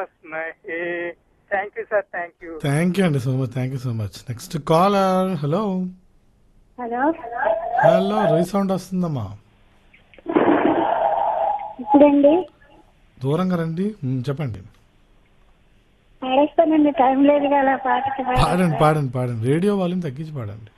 వస్తున్నాయి thank you sir thank you thank you అండి so much thank you so much next caller hello hello hello resound వస్తుందమ్మా ఇప్పుడండి దూరంగా రండి మ్, చెప్పండి పాడేస్తానండి టైం లేదు కదా పాటకి పాడండి పాడండి పాడండి రేడియో వాల్యూమ్ తగ్గించి పాడండి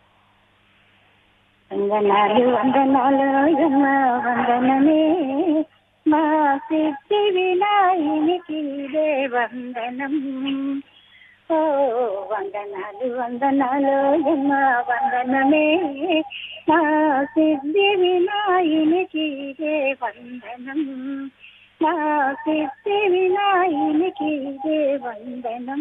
వందనాలు వందనాలు యమ్మ వందనమే మా సిద్ధి వినాయనికి ఇదే వందనం ఓ వందనాలు వందనాలు యమ్మ వందనమే మా సిద్ధి వినాయనికి ఇదే వందనం మా సిద్ధి వినాయనికి ఇదే వందనం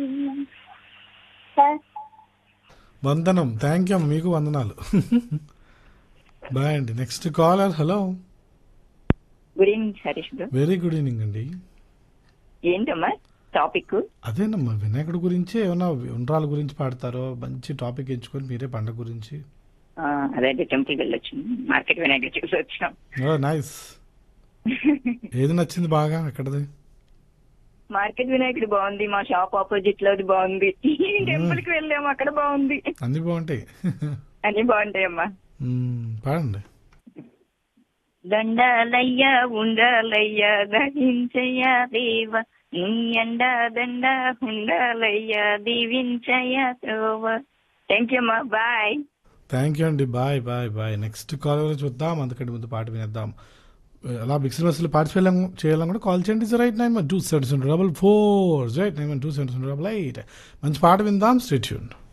సార్ వందనం థ్యాంక్ యూ మీకు వందనాలు బాయ్ అండి next caller hello good evening Harish bro very good evening అండి ఏంటమ్మా టాపిక్ అదేనమ్మా వినాయకుడి గురించి ఏమైనా ఉండ్రాల గురించి పాడతారో మంచి టాపిక్ ఎంచుకొని మీరే పండగ గురించి అదే టెంపుల్కి వెళ్ళొచ్చు మార్కెట్ వినాయకుడు చూసి వచ్చినాం నైస్ ఏది నచ్చింది బాగా ఎక్కడది మార్కెట్ వినాయకుడు బాగుంది మా షాప్ ఆపోజిట్ లో అది బాగుంది టెంపుల్ కి వెళ్ళాము అక్కడ బాగుంది అన్ని బాగుంటాయి అన్ని బాగుంటాయమ్మా మ్మ్, పాడండి దండాలయ్యా ఉండాలయ్యా దహించయ్యా దేవ నీ అండా దండ ఉండాలయ్యా దీవించయ్యా త్రోవ థ్యాంక్ యూ అమ్మా బాయ్ థ్యాంక్ యూ అండి bye bye bye next call చూద్దాం అందుకంటే ముందు పాట వినేద్దాం అలా బిక్స్ బస్సులు పార్టిసిపేట్ చేయాలని కూడా కాల్ చేయండి zero eight nine one two seven double four zero eight nine one two seven double eight మంచి పాట విందాం స్టేట్యూన్